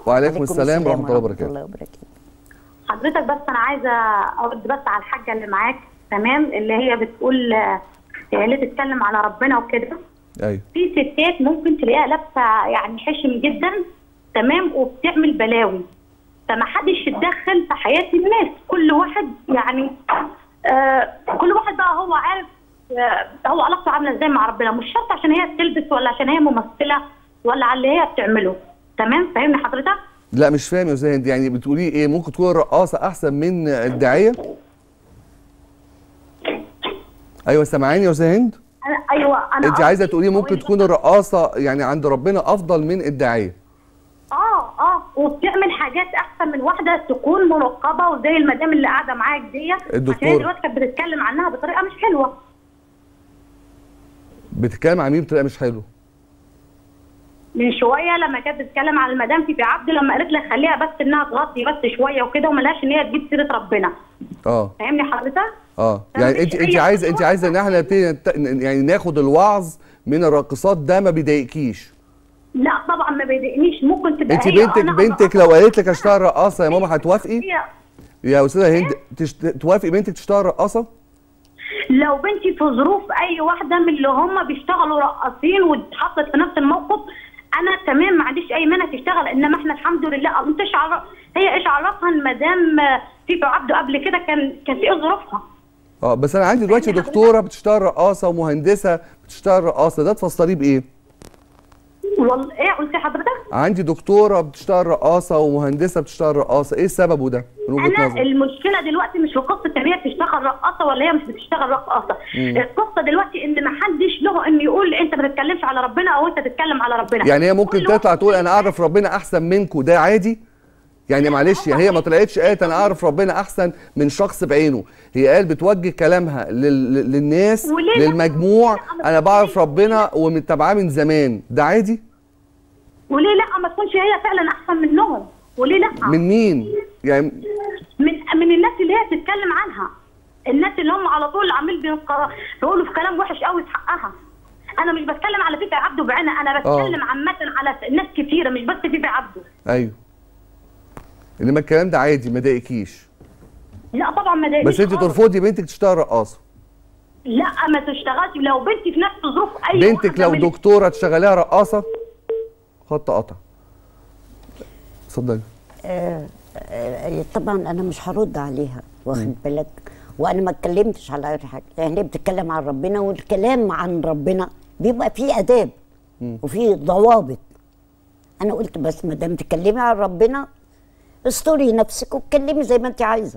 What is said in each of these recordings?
وعليكم السلام ورحمه الله وبركاته الله وبركاته حضرتك بس انا عايزه ارد بس على الحاجه اللي معاك تمام اللي هي بتقول آه، اللي تتكلم على ربنا وكده ايوه في ستات ممكن تلاقيها لابسه يعني حشم جدا تمام وبتعمل بلاوي فما حدش يتدخل في حياه الناس كل واحد يعني آه كل واحد بقى هو عارف آه هو علاقته عامله ازاي مع ربنا مش شرط عشان هي بتلبس ولا عشان هي ممثله ولا على اللي هي بتعمله تمام فاهمني حضرتك؟ لا مش فاهم يا استاذ هند يعني بتقولي ايه ممكن تكون الرقاصه احسن من الداعيه ايوه سامعاني يا استاذ هند انا ايوه انا انت عايزه قصدي- تقولي ممكن تكون الرقاصه يعني عند ربنا افضل من الداعيه اه اه وبتعمل حاجات احسن من واحده تكون منقبه وزي المدام اللي قاعده معاك دي عشان الدكتورة. هي دلوقتي كانت بتتكلم عنها بطريقه مش حلوه بتتكلم عن مين بطريقه مش حلوه من شويه لما كانت بتتكلم على المدام في عبد لما قالت لك خليها بس انها تغطي بس شويه وكده وملهاش ان هي تجيب سيره ربنا اه فاهمني حضرتك؟ اه فما يعني فيش انت انت أي عايزه انت خطوة. عايزه ان احنا نبتدي نت- يعني ناخد الوعظ من الراقصات ده ما بيضايقكيش لا طبعا ما بيضايقنيش ممكن تبقى انت هي بنتك أنا بنتك أبقى- لو قالت لك اشتغل رقاصه يا ماما هتوافقي هي يا استاذه هند تشت... توافقي بنتك تشتغل رقاصه لو بنتي في ظروف اي واحده من اللي هم بيشتغلوا رقاصين واتحطت في نفس الموقف انا تمام ما عنديش اي مانع تشتغل انما احنا الحمد لله انت ايش عرف هي ايش عرفها ان مدام تيجو عبده قبل كده كان كان في ايه ظروفها اه بس انا عندي دلوقتي يعني دكتوره بتشتغل رقاصه ومهندسه بتشتغل رقاصه ده تفسريه بايه والله ايه قلت لحضرتك عندي دكتوره بتشتغل رقاصه ومهندسه بتشتغل رقاصه ايه سببه ده من وجهه انا نظرك المشكله دلوقتي مش في قصه ان هي بتشتغل رقاصه ولا هي مش بتشتغل رقاصه القصه دلوقتي ان ما حدش له ان يقول انت ما تتكلمش على ربنا او انت تتكلم على ربنا يعني هي ممكن كل واحد تطلع تقول انا اعرف ربنا احسن منكم ده عادي يعني معلش يعني هي ما طلعتش قالت انا اعرف ربنا احسن من شخص بعينه هي قال بتوجه كلامها لل... لل- للناس وليه لا؟ للمجموع لا، أنا انا بعرف بتكلم. ربنا ومتابعاه من زمان ده عادي وليه لا ما تكونش هي فعلا احسن منهم وليه لا من مين يعني من من الناس اللي هي بتتكلم عنها الناس اللي هم على طول عامل بينق- بيقولوا في كلام وحش قوي في حقها انا مش بتكلم على فيفي عبده بعينها انا بتكلم عامه على ناس كتيره مش بس فيفي عبده ايوه انما الكلام ده عادي ما ضايقكيش لا طبعا ما ضايقنيش بس انت خالص. ترفضي بنتك تشتغل رقاصه لا ما تشتغلش لو بنتي في نفس ظروف اي بنتك واحدة لو من- دكتوره تشغليها رقاصه خط قطع اتفضلي آه، آه، طبعا انا مش هرد عليها واخد بالك وانا ما اتكلمتش على اي حاجه يعني هي بتتكلم عن ربنا والكلام عن ربنا بيبقى فيه اداب وفيه ضوابط انا قلت بس ما دام تتكلمي عن ربنا استوري نفسك واتكلمي زي ما انت عايزه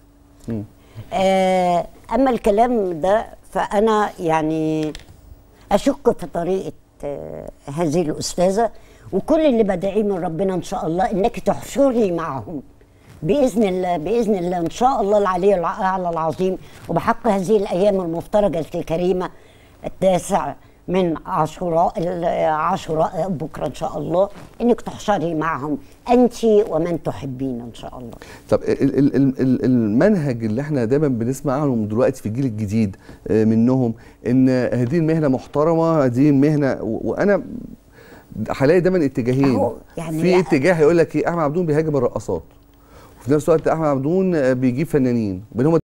آه اما الكلام ده فانا يعني اشك في طريقه آه هذه الاستاذه وكل اللي بدعيه من ربنا ان شاء الله انك تحشري معهم باذن الله باذن الله ان شاء الله العلي الاعلى العظيم وبحق هذه الايام المفترجه الكريمه التاسع من عاشوراء عاشوراء بكره ان شاء الله انك تحشري معهم انت ومن تحبين ان شاء الله طب ال- ال- ال- ال- المنهج اللي احنا دايما بنسمع عنهم دلوقتي في الجيل الجديد آه، منهم ان هذه المهنه محترمه هذه المهنه و- وانا هلاقي دايما اتجاهين أهو، يعني في لا- اتجاه يقول لك ايه احمد عبدون بيهاجم الرقصات وفي نفس الوقت احمد عبدون آه، بيجيب فنانين بينهم